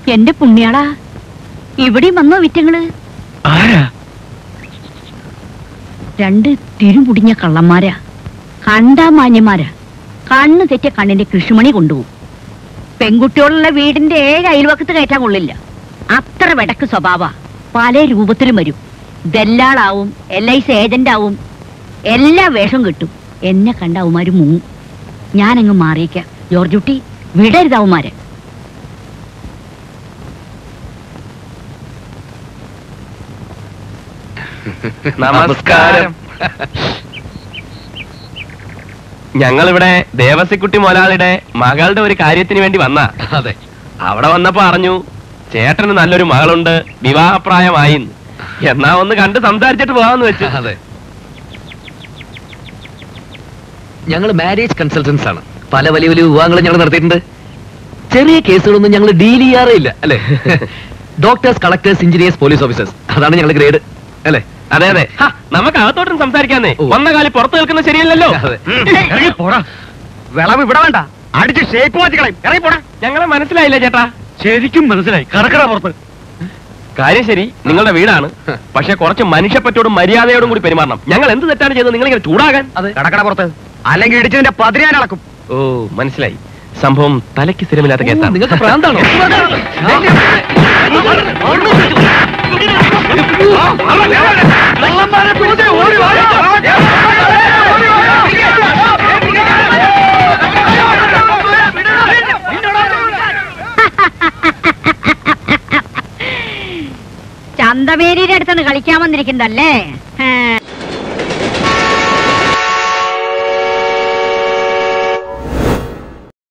എന്റെ പുണ്യാളാ ഇവിടെയും വന്നോ വിറ്റങ്ങള് ആരാ രണ്ട് തിരുമുടിഞ്ഞ കള്ളന്മാരാ കണ്ടാ മാന്യന്മാരാ കണ്ണ് തെറ്റിയ കണ്ണിന്റെ കൃഷിമണി കൊണ്ടുപോകും പെൺകുട്ടികളുള്ള വീടിന്റെ ഏഴ് അയൽവക്കത്ത് കയറ്റാൻ കൊള്ളില്ല അത്ര വെടക്ക് സ്വഭാവ പല രൂപത്തിലും വരും ദല്ലാളാവും എൽ ഐ സി ഏജന്റ് ആവും എല്ലാ വേഷം കിട്ടും എന്നെ കണ്ട അവന്മാര് മുങ്ങും ഞാനങ്ങ് മാറിയേക്കാം ജോർജുട്ടി വിടരുത് അവന്മാരെ നമസ്കാരം ഞങ്ങളിവിടെ ദേവസിക്കുട്ടി മുതലാളിയുടെ മകളുടെ ഒരു കാര്യത്തിന് വേണ്ടി വന്ന അതെ അവിടെ വന്നപ്പോ അറിഞ്ഞു ചേട്ടന് നല്ലൊരു മകളുണ്ട് വിവാഹപ്രായമായി എന്നാ ഒന്ന് കണ്ട് സംസാരിച്ചിട്ട് പോവാന്ന് വെച്ചു അതെ ഞങ്ങൾ മാരേജ് കൺസൾട്ടൻസ് ആണ് പല വലിയ വലിയ വിവാഹങ്ങളും ഞങ്ങൾ നടത്തിയിട്ടുണ്ട് ചെറിയ കേസുകളൊന്നും ഞങ്ങൾ ഡീൽ ചെയ്യാറേ ഇല്ല അല്ലെ doctors collectors engineers police officers അതാണ് ഞങ്ങളുടെ ഗ്രേഡ് അല്ലെ അതെ അതെ ഹ, നമുക്ക് അകത്തോട്ടും സംസാരിക്കാന്നേ ഓ. വന്ന കാലി പുറത്ത് നിൽക്കുന്നത് ശരിയല്ലല്ലോ അതെ. പോടാ വിളവ് ഇവിടെ വേണ്ട അടിച്ച് ഷേപ്പ് മാറ്റിക്കളയും ഇറങ്ങി പോടാ ഞങ്ങളെ മനസ്സിലായില്ല ചേട്ടാ ശരിക്കും മനസ്സിലായി കറക്കട പുറത്ത് കാര്യം ശരി നിങ്ങളുടെ വീടാണ് പക്ഷെ കുറച്ച് മനുഷ്യപ്പറ്റോടും മര്യാദയോടും കൂടി പെരുമാറണം ഞങ്ങൾ എന്ത് തെറ്റാണ് ചെയ്തത് നിങ്ങൾ ഇങ്ങനെ ചൂടാകാൻ അതെ കടക്കട പുറത്ത് അല്ലെങ്കിൽ ഇടിച്ചതിന്റെ പതിനാൻ അളക്കും ഓ മനസ്സിലായി സംഭവം തലയ്ക്ക് സ്ഥിരമില്ലാത്ത ഓ, കേസാണ് നിങ്ങൾക്ക് ഭ്രാന്താണോ ചന്തമേരിയുടെ അടുത്താണ് കളിക്കാൻ വന്നിരിക്കുന്നതല്ലേ